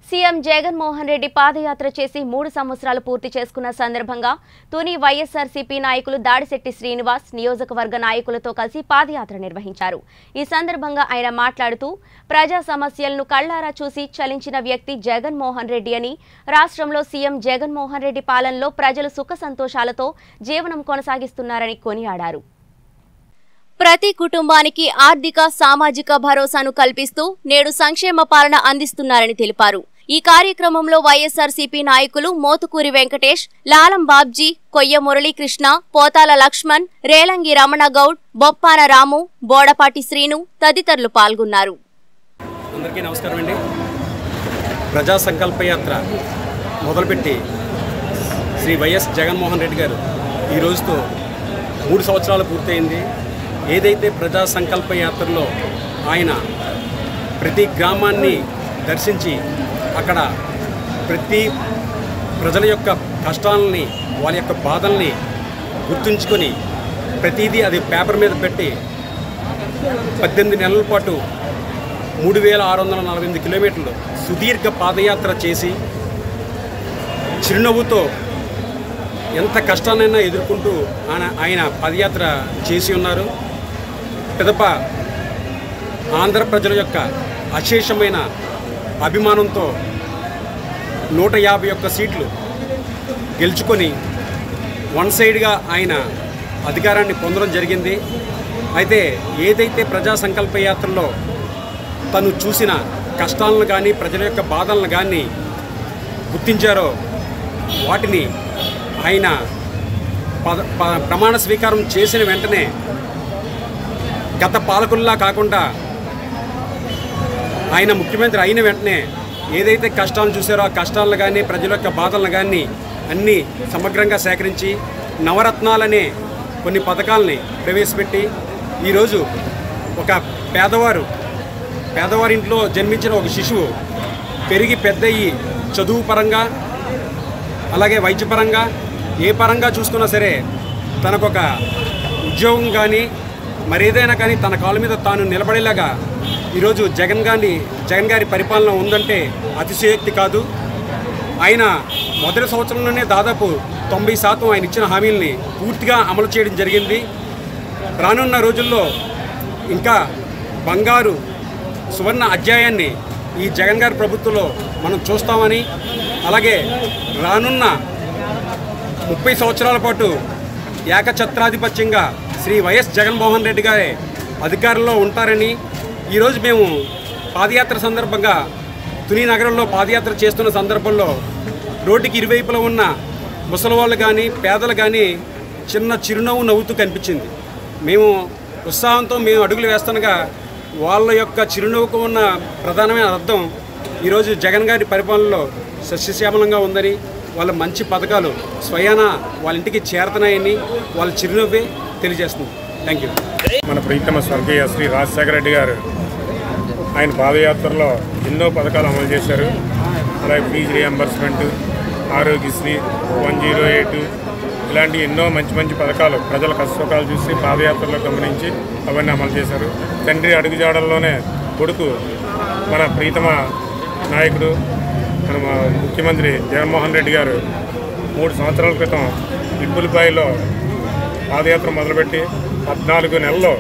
CM Jaganmohan Reddy పాదయాత్ర చేసి మూడు సంవత్సరాలు పూర్తి చేసుకున్న సందర్భంగా తుని వైఎస్ఆర్సీపీ నాయకులు దాడిశెట్టి శ్రీనివాస్ నియోజకవర్గ నాయకులతో కలిసి పాదయాత్ర నిర్వహించారు ఈ సందర్భంగా ఆయన మాట్లాడుతూ ప్రజా సమస్యలను కళ్లారా చూసి చలించిన వ్యక్తి జగన్మోహన్ రెడ్డి అని రాష్ట్రంలో సీఎం జగన్మోహన్ రెడ్డి పాలనలో ప్రజలు సుఖ సంతోషాలతో జీవనం కొనసాగిస్తున్నారని కొనియాడారు ప్రతి కుటుంబానికి ఆర్థిక సామాజిక భరోసాను కల్పిస్తూ నేడు సంక్షేమ పాలన అందిస్తున్నారని తెలిపారు ఈ కార్యక్రమంలో వైఎస్ఆర్సీపీ నాయకులు మోతుకూరి వెంకటేష్ లాలం బాబ్జీ కొయ్య మురళీకృష్ణ పోతాల లక్ష్మణ్ రేలంగి రమణ గౌడ్ బొప్పాన రాము బోడపాటి శ్రీను తదితరులు పాల్గొన్నారు అందరికీ నమస్కారం అండి ప్రజా సంకల్ప యాత్ర మొదలుపెట్టి శ్రీ వైఎస్ జగన్మోహన్ రెడ్డి గారు ఈ రోజుతో మూడు సంవత్సరాలు పూర్తయింది ఏదైతే ప్రజా సంకల్ప యాత్రలో ఆయన ప్రతి గ్రామాన్ని దర్శించి అక్కడ ప్రతి ప్రజల యొక్క కష్టాలని వాళ్ళ యొక్క బాధల్ని గుర్తుంచుకొని ప్రతిదీ అది పేపర్ మీద పెట్టి పద్దెనిమిది నెలల పాటు మూడు వేల ఆరు వందల నలభై ఎనిమిది కిలోమీటర్లు సుదీర్ఘ పాదయాత్ర చేసి చిరునవ్వుతో ఎంత కష్టాన్నైనా ఎదుర్కొంటూ ఆయన ఆయన పాదయాత్ర చేసి ఉన్నారు పిదప ఆంధ్ర ప్రజల యొక్క అశేషమైన అభిమానంతో నూట యాభై ఒక్క సీట్లు గెలుచుకొని వన్ సైడ్గా ఆయన అధికారాన్ని పొందడం జరిగింది అయితే ఏదైతే ప్రజా సంకల్ప యాత్రలో తను చూసిన కష్టాలను కానీ ప్రజల యొక్క బాధలను కానీ గుర్తించారో వాటిని ఆయన పద ప- ప్రమాణ స్వీకారం చేసిన వెంటనే గత పాలకుల్లా కాకుండా ఆయన ముఖ్యమంత్రి అయిన వెంటనే ఏదైతే కష్టాలను చూసారో ఆ కష్టాలను కానీ ప్రజల యొక్క బాధలను కానీ అన్నీ సమగ్రంగా సేకరించి నవరత్నాలనే కొన్ని పథకాలని ప్రవేశపెట్టి ఈరోజు ఒక పేదవారు పేదవారింట్లో జన్మించిన ఒక శిశువు పెరిగి పెద్దయ్యి చదువు పరంగా అలాగే వైద్యపరంగా ఏ పరంగా చూసుకున్నా సరే తనకొక ఉద్యోగం కానీ మరేదైనా కానీ తన కాళ్ళ మీద తాను నిలబడేలాగా ఈరోజు జగన్ గారి జగన్ గారి పరిపాలన ఉందంటే అతిశయోక్తి కాదు ఆయన మొదటి సంవత్సరంలోనే దాదాపు తొంభై శాతం ఆయన ఇచ్చిన హామీల్ని పూర్తిగా అమలు చేయడం జరిగింది రానున్న రోజుల్లో ఇంకా బంగారు సువర్ణ అధ్యాయాన్ని ఈ జగన్ గారి ప్రభుత్వంలో మనం చూస్తామని అలాగే రానున్న ముప్పై సంవత్సరాల పాటు ఏకఛత్రాధిపత్యంగా శ్రీ వైఎస్ జగన్మోహన్ రెడ్డి గారే అధికారంలో ఉంటారని ఈరోజు మేము పాదయాత్ర సందర్భంగా తుని నగరంలో పాదయాత్ర చేస్తున్న సందర్భంలో రోడ్డుకి ఇరువైపులా ఉన్న ముసలి వాళ్ళు కానీ పేదలు కానీ చిన్న చిరునవ్వు నవ్వుతూ కనిపించింది మేము ఉత్సాహంతో మేము అడుగులు వేస్తుండగా వాళ్ళ యొక్క చిరునవ్వుకు ఉన్న ప్రధానమైన అర్థం ఈరోజు జగన్ గారి పరిపాలనలో సస్యశ్యామలంగా ఉందని వాళ్ళ మంచి పథకాలు స్వయాన వాళ్ళ ఇంటికి చేరుతున్నాయని వాళ్ళ చిరునవ్వే తెలియజేస్తుంది థ్యాంక్ యూ మన ప్రీతమ స్వర్గీయ శ్రీ రాజశేఖర రెడ్డి గారు ఆయన పాదయాత్రలో ఎన్నో పథకాలు అమలు చేశారు అలాగే fee reimbursement Aarogyasri one zero eight ఇలాంటి ఎన్నో మంచి మంచి పథకాలు ప్రజల కష్టసుఖాలు చూసి పాదయాత్రలో గమనించి అవన్నీ అమలు చేశారు తండ్రి అడుగుజాడల్లోనే కొడుకు మన ప్రీతమ నాయకుడు మన మా ముఖ్యమంత్రి జగన్మోహన్ రెడ్డి గారు మూడు సంవత్సరాల క్రితం ఇబ్బులపాయలో పాదయాత్ర మొదలుపెట్టి పద్నాలుగు నెలల్లో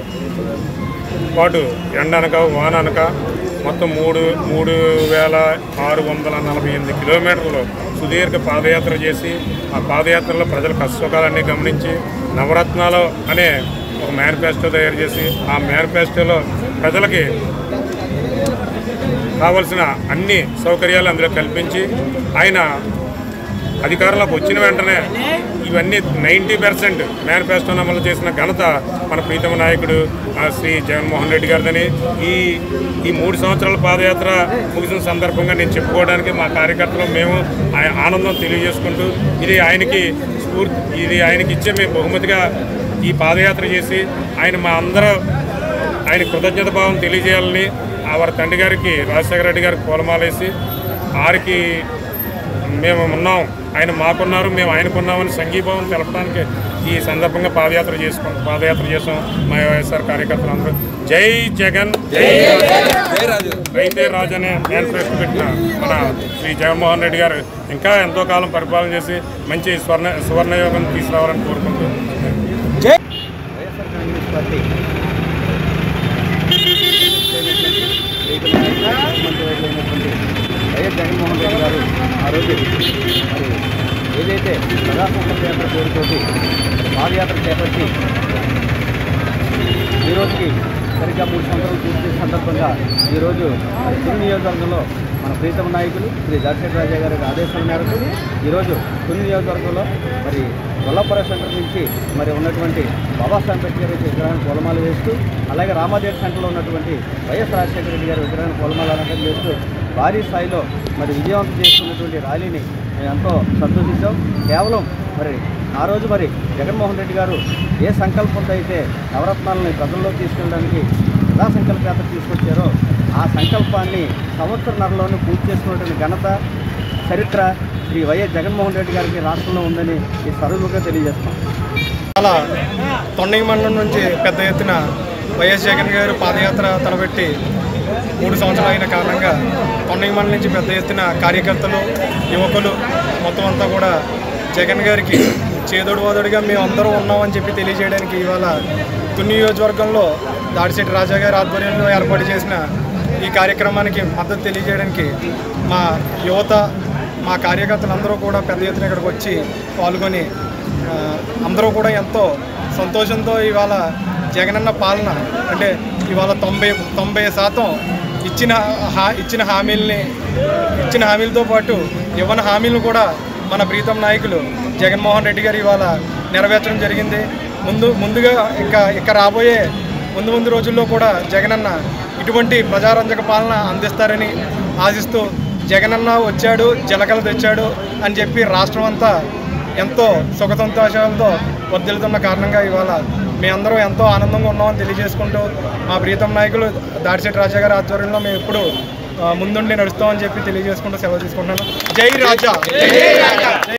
పాటు ఎండ అనక వాన అనక మొత్తం మూడు మూడు వేల ఆరు వందల నలభై ఎనిమిది కిలోమీటర్లు సుదీర్ఘ పాదయాత్ర చేసి ఆ పాదయాత్రలో ప్రజల కష్టసుఖాలన్నీ గమనించి నవరత్నాలు అనే ఒక మేనిఫెస్టో తయారు చేసి ఆ మేనిఫెస్టోలో ప్రజలకి కావలసిన అన్ని సౌకర్యాలు అందులో కల్పించి ఆయన అధికారంలోకి వచ్చిన వెంటనే ఇవన్నీ నైంటీ పర్సెంట్ మేనిఫెస్టోను అమలు చేసిన ఘనత మన ప్రీతమ నాయకుడు ఆ, శ్రీ జగన్మోహన్ రెడ్డి గారిదని ఈ ఈ మూడు సంవత్సరాల పాదయాత్ర ముగిసిన సందర్భంగా నేను చెప్పుకోవడానికి మా కార్యకర్తలు మేము ఆ- ఆనందం తెలియజేసుకుంటూ ఇది ఆయనకి స్ఫూర్తి ఇది ఆయనకి ఇచ్చే మేము బహుమతిగా ఈ పాదయాత్ర చేసి ఆయన మా అందరూ ఆయన కృతజ్ఞత భావం తెలియజేయాలని ఆ వారి తండ్రి గారికి రాజశేఖర రెడ్డి గారికి పూలమాలేసి వారికి మేము ఉన్నాం ఆయన మాకున్నారు మేము ఆయనకున్నామని సంఘీభావం తెలపడానికి ఈ సందర్భంగా పాదయాత్ర చేసుకుని పాదయాత్ర చేసాం మా వైఎస్ఆర్ కార్యకర్తలు అందరూ జై జగన్ జై రైతే రాజు అనే మేనిఫెస్టో పెట్టిన మన శ్రీ జగన్మోహన్ రెడ్డి గారు ఇంకా ఎంతో కాలం పరిపాలన చేసి మంచి స్వర్ణ సువర్ణయోగం తీసుకురావాలని కోరుకుంటూ వైఎస్ఆర్ కాంగ్రెస్ పార్టీ రైతుల నాయకులు, ముఖ్యమంత్రి అయినటువంటి వైఎస్ జగన్మోహన్ రెడ్డి గారు ఆ రోజు మరి ఏదైతే ప్రజాసంకల్ప యాత్ర పేరుతోటి పాదయాత్ర చేపట్టి ఈ రోజుకి సరిగ్గా మూడు సంవత్సరాలు పూర్తి చేసిన సందర్భంగా ఈరోజు మరి తుని నియోజకవర్గంలో మన ప్రీతమ నాయకులు శ్రీ దర్శక రాజా గారి ఆదేశాల మేరకు ఈరోజు తుని నియోజకవర్గంలో మరి గొల్లపుర సెంటర్ నుంచి మరి ఉన్నటువంటి బాబాసాహెబ్ అంబేద్కర్ గారి విగ్రహాన్ని పూలమాల వేస్తూ అలాగే రామాదేవి సెంటర్లో ఉన్నటువంటి వైఎస్ రాజశేఖర రెడ్డి గారి విగ్రహాన్ని పూలమాల అలంకరణ చేస్తూ భారీ స్థాయిలో మరి విజయవంతం చేస్తున్నటువంటి ర్యాలీని మేము ఎంతో సంతోషించాం కేవలం మరి ఆ రోజు మరి జగన్మోహన్ రెడ్డి గారు ఏ సంకల్పంతో అయితే నవరత్నాలని ప్రజల్లోకి తీసుకెళ్ళడానికి ఎలా సంకల్ప యాత్ర తీసుకొచ్చారో ఆ సంకల్పాన్ని సంవత్సరన్నరలోనే పూర్తి చేసుకున్నటువంటి ఘనత చరిత్ర శ్రీ వైఎస్ జగన్మోహన్ రెడ్డి గారికి రాష్ట్రంలో ఉందని ఈ సర్వముగా తెలియజేస్తాం చాలా తొండంగి మండలం నుంచి పెద్ద ఎత్తున వైఎస్ జగన్ గారు పాదయాత్ర తలపెట్టి మూడు సంవత్సరాలు అయిన కారణంగా తొండంగి మండలం నుంచి పెద్ద ఎత్తున కార్యకర్తలు యువకులు మొత్తం అంతా కూడా జగన్ గారికి చేదోడు వాదోడుగా మేము అందరూ ఉన్నామని చెప్పి తెలియజేయడానికి ఇవాళ తుని నియోజకవర్గంలో దాడిశెట్టి రాజా గారి ఆధ్వర్యంలో ఏర్పాటు చేసిన ఈ కార్యక్రమానికి మద్దతు తెలియజేయడానికి మా యువత మా కార్యకర్తలందరూ కూడా పెద్ద ఎత్తున ఇక్కడికి వచ్చి పాల్గొని ఆ, అందరూ కూడా ఎంతో సంతోషంతో ఇవాళ జగనన్న పాలన అంటే ఇవాళ తొంభై తొంభై శాతం ఇచ్చిన హా ఇచ్చిన హామీల్ని ఇచ్చిన హామీలతో పాటు ఇవ్వని హామీలను కూడా మన ప్రీతం నాయకులు జగన్మోహన్ రెడ్డి గారు ఇవాళ నెరవేర్చడం జరిగింది ముందు ముందుగా ఇంకా ఇక రాబోయే ముందు ముందు రోజుల్లో కూడా జగనన్న ఇటువంటి ప్రజారంజక పాలన అందిస్తారని ఆశిస్తూ జగనన్న వచ్చాడు జలకలు తెచ్చాడు అని చెప్పి రాష్ట్రం అంతా ఎంతో సుఖ సంతోషాలతో వర్ధిల్లుతున్న కారణంగా ఇవాళ మీ అందరూ ఎంతో ఆనందంగా ఉన్నామని తెలియజేసుకుంటూ మా ప్రీతం నాయకులు దాడిశెట్టి రాజా గారి ఆధ్వర్యంలో మేము ఎప్పుడు ఆ, ముందుండి నడుస్తామని చెప్పి తెలియజేసుకుంటూ సెలవు తీసుకుంటున్నాను జై రాజా